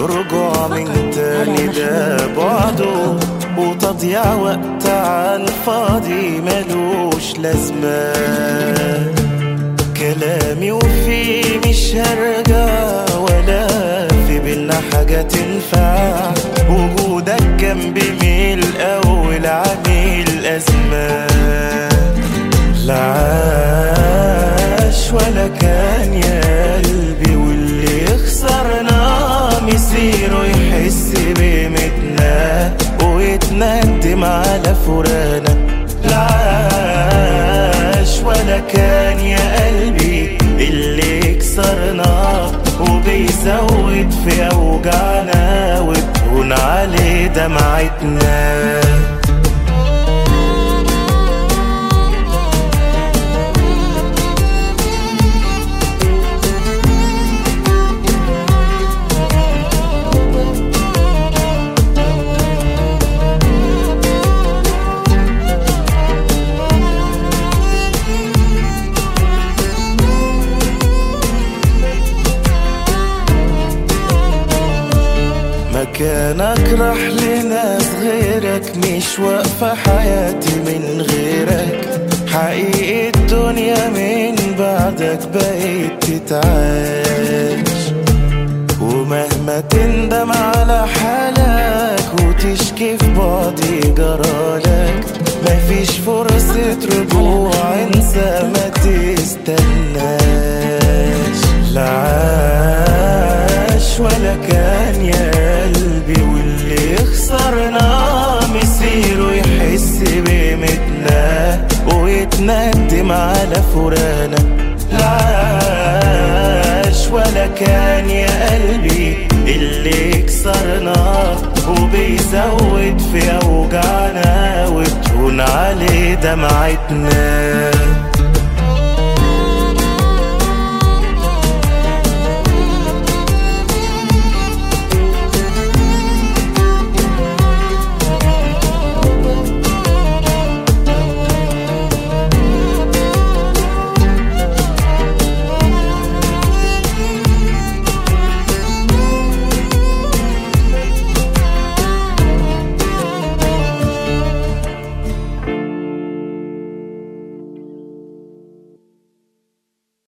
ورجوع من تاني ده بعده وتضييع وقت على الفاضي ملوش لازمة كلامي وفيه مش هرجع ولا في بينا حاجة تنفع وجودك جنبي من الأول عامل أزمة لا عاش ولا كان يا قلبي واللي يخسرنا مصيره يحس بقيمتنا ويتندم على فرانا لا عاش ولا كان يا قلبي اللي يكسرنا وبيزود في أوجعنا وتهون عليه دمعتنا مكانك راح لناس غيرك مش واقفة حياتي من غيرك حقيقي الدنيا من بعدك بقيت تتعاش ومهما تندم على حالك وتشكي في بعضي جرالك مفيش فرصة رجوع انسى ما تستناش لا عاش ولا كان يا قلبي واللي يخسرنا مصيره يحس بقيمتنا ويتندم على فرانا لا عاش ولا كان يا قلبي اللي يكسرنا وبيزود في أوجعنا وتهون عليه دمعتنا